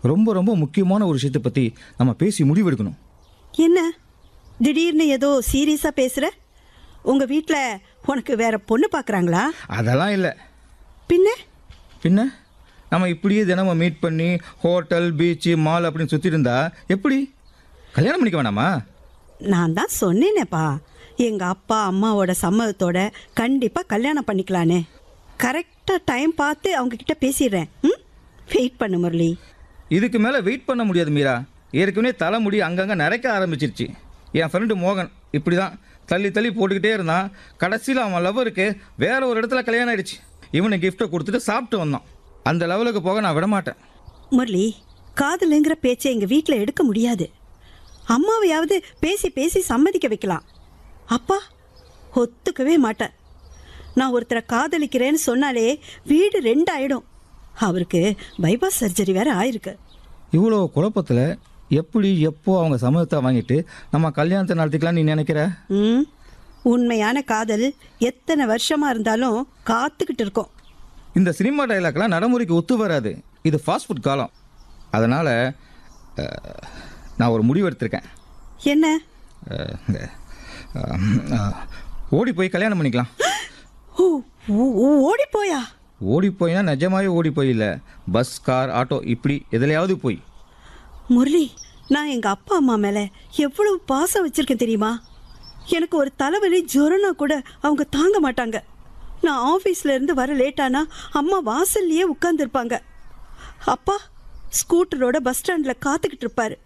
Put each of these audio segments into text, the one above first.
ரொம்ப ரொம்ப முக்கியமான ஒரு விஷயத்தை பற்றி நம்ம பேசி முடிவெடுக்கணும் என்ன திடீர்னு ஏதோ சீரியஸா பேசுற உங்க வீட்ல உனக்கு வேற பொண்ணு பார்க்கறாங்களா அதெல்லாம் இல்லை பின்ன பின்ன நம்ம இப்படியே தினமும் மீட் பண்ணி ஹோட்டல் பீச்சு மால் அப்படின்னு சுற்றிட்டு இருந்தா எப்படி கல்யாணம் பண்ணிக்க வேணாமா நான் தான் சொன்னேனேப்பா எங்க அப்பா அம்மாவோட சம்மதத்தோட கண்டிப்பா கல்யாணம் பண்ணிக்கலான்னு கரெக்டா டைம் பார்த்து அவங்க கிட்ட பேசிடுறேன் ம் வெயிட் பண்ணு முரளி இதுக்கு மேலே வெயிட் பண்ண முடியாது மீரா ஏற்கனவே தலைமுடி அங்கங்கே நரைக்க ஆரம்பிச்சிருச்சு என் ஃப்ரெண்டு மோகன் இப்படி தான் தள்ளி தள்ளி போட்டுக்கிட்டே இருந்தான் கடைசியில் அவன் லவ்வருக்கு வேற ஒரு இடத்துல கல்யாணம் ஆயிடுச்சு இவனை கிஃப்ட்டை கொடுத்துட்டு சாப்பிட்டு வந்தான் அந்த லெவலுக்கு போக நான் விட மாட்டேன் முரளி காதலுங்கிற பேச்சை எங்க வீட்டில் எடுக்க முடியாது அம்மாவையாவது பேசி பேசி சம்மதிக்க வைக்கலாம் அப்பா ஒத்துக்கவே மாட்டார் நான் ஒருத்தரை காதலிக்கிறேன்னு சொன்னாலே வீடு ரெண்டாயிடும் அவருக்கு பைபாஸ் சர்ஜரி வேற ஆயிருக்கு இவ்வளோ குழப்பத்தில் எப்படி எப்போ அவங்க சம்மதத்தை வாங்கிட்டு நம்ம கல்யாணத்தை நடத்திக்கலாம் நீ நினைக்கிற ம் உண்மையான காதல் எத்தனை வருஷமா இருந்தாலும் காத்துக்கிட்டு இருக்கோம் இந்த சினிமா டைலாக்லாம் நடைமுறைக்கு ஒத்து வராது இது ஃபாஸ்ட் ஃபுட் காலம் அதனால் நான் ஒரு முடிவு எடுத்திருக்கேன் என்ன அஹ், இந்த, அஹ், அஹ், ஓடி போய் கல்யாணம் பண்ணிக்கலாம் ஓ ஓ- ஓ- ஓடி போயா ஓடி போய்னா நிஜமாவே ஓடி போய் இல்லை பஸ் கார் ஆட்டோ இப்படி எதுலையாவது போய் முரளி நான் எங்க அப்பா அம்மா மேல எவ்வளவு பாசம் வச்சிருக்கேன் தெரியுமா எனக்கு ஒரு தலைவலி ஜுரம்னா கூட அவங்க தாங்க மாட்டாங்க நான் ஆஃபீஸ்ல இருந்து வர லேட்டானா அம்மா வாசல்லையே உட்கார்ந்துருப்பாங்க அப்பா ஸ்கூட்டரோட பஸ் ஸ்டாண்ட்ல காத்துக்கிட்டு இருப்பாரு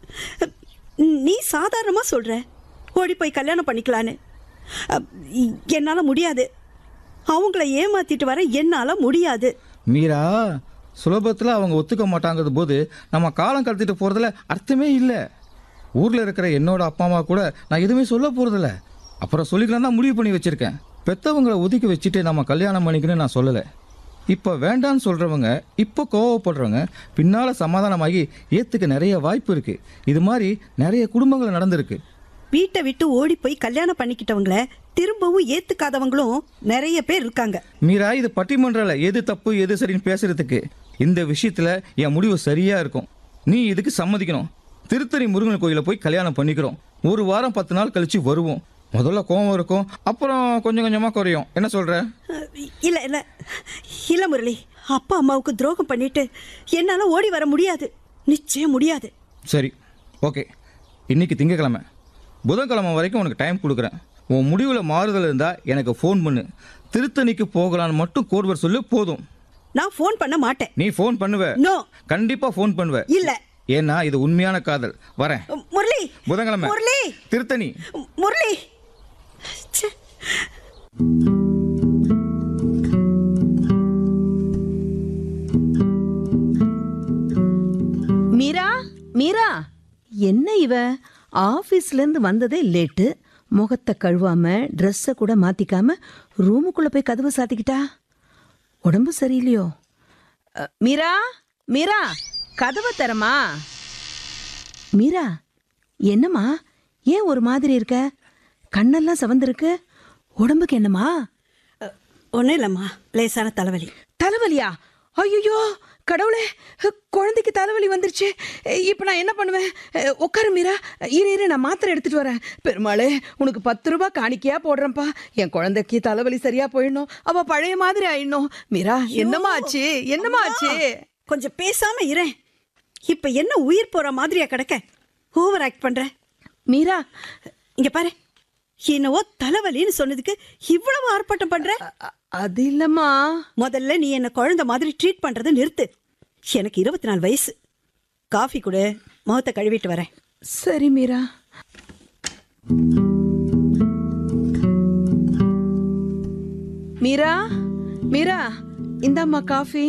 நீ சாதாரணமா சொல்ற ஓடி போய் கல்யாணம் பண்ணிக்கலான்னு அப், என்னால முடியாது அவங்கள ஏமாத்திட்டு வர என்னால முடியாது மீரா சுலபத்தில் அவங்க ஒத்துக்க மாட்டாங்கிறது போது நம்ம காலம் கடத்திட்டு போகிறதுல அர்த்தமே இல்லை ஊரில் இருக்கிற என்னோட அப்பா அம்மா கூட நான் எதுவுமே சொல்ல போகிறதில்ல அப்புறம் சொல்லிக்கலாம் தான் முடிவு பண்ணி வச்சுருக்கேன் பெற்றவங்களை ஒதுக்கி வச்சுட்டு நம்ம கல்யாணம் பண்ணிக்கணும்னு நான் சொல்லலை இப்போ வேண்டான்னு சொல்கிறவங்க இப்போ கோவப்படுறவங்க பின்னால் சமாதானமாகி ஏற்றுக்க நிறைய வாய்ப்பு இருக்குது இது மாதிரி நிறைய குடும்பங்கள் நடந்திருக்கு வீட்டை விட்டு ஓடி போய் கல்யாணம் பண்ணிக்கிட்டவங்கள திரும்பவும் ஏத்துக்காதவங்களும் நிறைய பேர் இருக்காங்க மீரா இது பட்டிமன்றல எது தப்பு எது சரின்னு பேசுறதுக்கு இந்த விஷயத்துல என் முடிவு சரியா இருக்கும் நீ இதுக்கு சம்மதிக்கணும் திருத்தணி முருகன் கோயில போய் கல்யாணம் பண்ணிக்கிறோம் ஒரு வாரம் பத்து நாள் கழிச்சு வருவோம் முதல்ல கோவம் இருக்கும் அப்புறம் கொஞ்சம் கொஞ்சமா குறையும் என்ன சொல்ற அஹ், இல்ல இல்ல இல்ல முரளி அப்பா அம்மாவுக்கு துரோகம் பண்ணிட்டு என்னால ஓடி வர முடியாது நிச்சயம் முடியாது சரி ஓகே இன்னைக்கு திங்கக்கிழமை புதன்கிழமை வரைக்கும் உனக்கு டைம் கொடுக்குறேன் உன் முடிவில் மாறுதல் இருந்தால் எனக்கு ஃபோன் பண்ணு திருத்தணிக்கு போகலான்னு மட்டும் கோர்வர் சொல்லு போதும் நான் ஃபோன் பண்ண மாட்டேன் நீ ஃபோன் பண்ணுவ நோ கண்டிப்பா ஃபோன் பண்ணுவ இல்ல ஏன்னா இது உண்மையான காதல் வரேன் முரளி புதன்கிழமை முரளி திருத்தணி முரளி ச்சே. மீரா மீரா என்ன இவ ஆபீஸ்ல இருந்து வந்ததே லேட்டு முகத்தை கழுவாம ட்ரெஸ்ஸை கூட மாத்திக்காம ரூமுக்குள்ள போய் கதவை சாத்திக்கிட்டா உடம்பு சரியில்லையோ அ, மீரா மீரா கதவை தரமா மீரா என்னம்மா ஏன் ஒரு மாதிரி இருக்க கண்ணெல்லாம் சவந்திருக்கு உடம்புக்கு என்னம்மா அஹ், ஒண்ணும் இல்லம்மா லேசான தலைவலி தலைவலியா ஐயோ கடவுளே குழந்தைக்கு தலைவலி வந்துருச்சு இப்போ நான் என்ன பண்ணுவேன் அஹ், உட்காரு மீரா இரு இரு நான் மாத்திரை எடுத்துட்டு வரேன் பெருமாளே உனக்கு பத்து ரூபாய் காணிக்கையா போடுறேன்ப்பா என் குழந்தைக்கு தலைவலி சரியா போயிடணும் அவ பழைய மாதிரி ஆயிடணும் மீரா என்னம்மா ஆச்சு என்னம்மா ஆச்சு கொஞ்சம் பேசாம இரேன் இப்ப என்ன உயிர் போற மாதிரியா கிடக்க ஓவர் ஆக்ட் பண்ற மீரா இங்க பாரு என்னவோ தலைவலின்னு சொன்னதுக்கு இவ்வளவு ஆர்ப்பாட்டம் பண்ற அ- அது இல்லம்மா முதல்ல நீ என்ன குழந்தை மாதிரி ட்ரீட் பண்றதை நிறுத்து எனக்கு இருபத்தி நாலு வயசு காஃபி கொடு முகத்தை கழுவிட்டு வரேன் சரி மீரா மீரா மீரா இந்தாம்மா காஃபி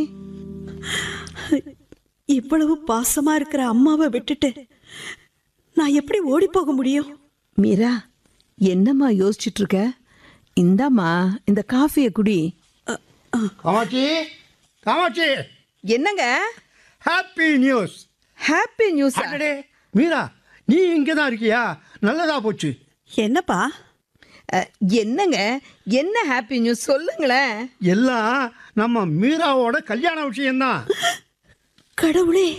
இவ்வளவு பாசமா இருக்கிற அம்மாவை விட்டுட்டு நான் எப்படி ஓடி போக முடியும் மீரா என்னம்மா யோசிச்சுட்டு இருக்க இந்தாம்மா இந்த காஃபியை குடி காமாட்சி காமாட்சி என்னங்க ஹாப்பி நியூஸ் ஹாப்பி நியூஸ் அடடே மீரா நீ இங்கே தான் இருக்கியா நல்லதா போச்சு என்னப்பா என்னங்க என்ன ஹாப்பி நியூஸ் சொல்லுங்களேன் எல்லாம் நம்ம மீராவோட கல்யாண விஷயம்தான் கடவுளே